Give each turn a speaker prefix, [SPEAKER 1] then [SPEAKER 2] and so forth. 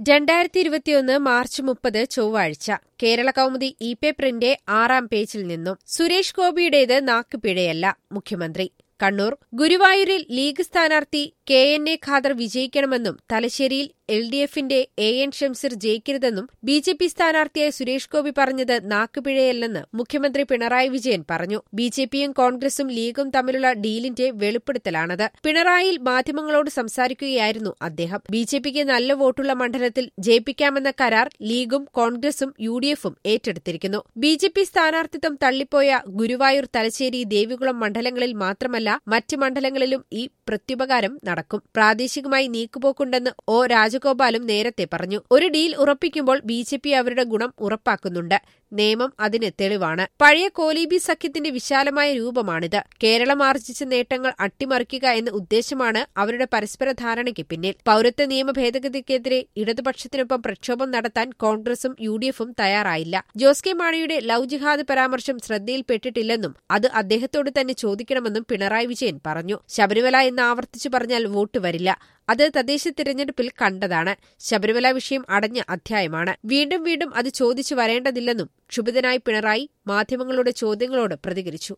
[SPEAKER 1] രണ്ടായിരത്തി ഇരുപത്തിയൊന്ന് മാർച്ച് മുപ്പത് ചൊവ്വാഴ്ച കേരള കൗമുദി ഇ പേപ്പറിന്റെ ആറാം പേജിൽ നിന്നും സുരേഷ് ഗോപിയുടേത് നാക്കുപിഴയല്ല മുഖ്യമന്ത്രി കണ്ണൂർ ഗുരുവായൂരിൽ ലീഗ് സ്ഥാനാർത്ഥി കെ എൻ എ ഖാദർ വിജയിക്കണമെന്നും തലശ്ശേരിയിൽ എൽ ഡി എഫിന്റെ എ എൻ ഷംസീർ ജയിക്കരുതെന്നും ബി ജെ പി സ്ഥാനാർത്ഥിയായ സുരേഷ് ഗോപി പറഞ്ഞത് നാക്കുപിഴയല്ലെന്ന് മുഖ്യമന്ത്രി പിണറായി വിജയൻ പറഞ്ഞു ബി ജെ പിയും കോൺഗ്രസും ലീഗും തമ്മിലുള്ള ഡീലിന്റെ വെളിപ്പെടുത്തലാണത് പിണറായിയിൽ മാധ്യമങ്ങളോട് സംസാരിക്കുകയായിരുന്നു അദ്ദേഹം ബി ജെ പിക്ക് നല്ല വോട്ടുള്ള മണ്ഡലത്തിൽ ജയിപ്പിക്കാമെന്ന കരാർ ലീഗും കോൺഗ്രസും യു ഡി എഫും ഏറ്റെടുത്തിരിക്കുന്നു ബി ജെ പി സ്ഥാനാർത്ഥിത്വം തള്ളിപ്പോയ ഗുരുവായൂർ തലശ്ശേരി ദേവികുളം മണ്ഡലങ്ങളിൽ മാത്രമല്ല മറ്റ് മണ്ഡലങ്ങളിലും ഈ പ്രത്യുപകാരം നടക്കും പ്രാദേശികമായി നീക്കുപോക്കുണ്ടെന്ന് ഒ രാജഗോപാലും നേരത്തെ പറഞ്ഞു ഒരു ഡീൽ ഉറപ്പിക്കുമ്പോൾ ബി ജെ പി അവരുടെ ഗുണം ഉറപ്പാക്കുന്നുണ്ട് നിയമം അതിന് തെളിവാണ് പഴയ കോലീബി സഖ്യത്തിന്റെ വിശാലമായ രൂപമാണിത് കേരളം ആർജിച്ച നേട്ടങ്ങൾ അട്ടിമറിക്കുക എന്ന ഉദ്ദേശമാണ് അവരുടെ പരസ്പര ധാരണയ്ക്ക് പിന്നിൽ പൌരത്വ നിയമ ഭേദഗതിക്കെതിരെ ഇടതുപക്ഷത്തിനൊപ്പം പ്രക്ഷോഭം നടത്താൻ കോൺഗ്രസും യു ഡി എഫും തയ്യാറായില്ല ജോസ് കെ മാണിയുടെ ലവ് ജിഹാദ് പരാമർശം ശ്രദ്ധയിൽപ്പെട്ടിട്ടില്ലെന്നും അത് അദ്ദേഹത്തോട് തന്നെ ചോദിക്കണമെന്നും പിണറായി വിജയൻ പറഞ്ഞു ശബരിമല എന്ന് ആവർത്തിച്ചു പറഞ്ഞാൽ വോട്ട് വരില്ല അത് തദ്ദേശ തിരഞ്ഞെടുപ്പിൽ കണ്ടതാണ് ശബരിമല വിഷയം അടഞ്ഞ അധ്യായമാണ് വീണ്ടും വീണ്ടും അത് ചോദിച്ചു വരേണ്ടതില്ലെന്നും ക്ഷുഭിതനായി പിണറായി മാധ്യമങ്ങളുടെ ചോദ്യങ്ങളോട് പ്രതികരിച്ചു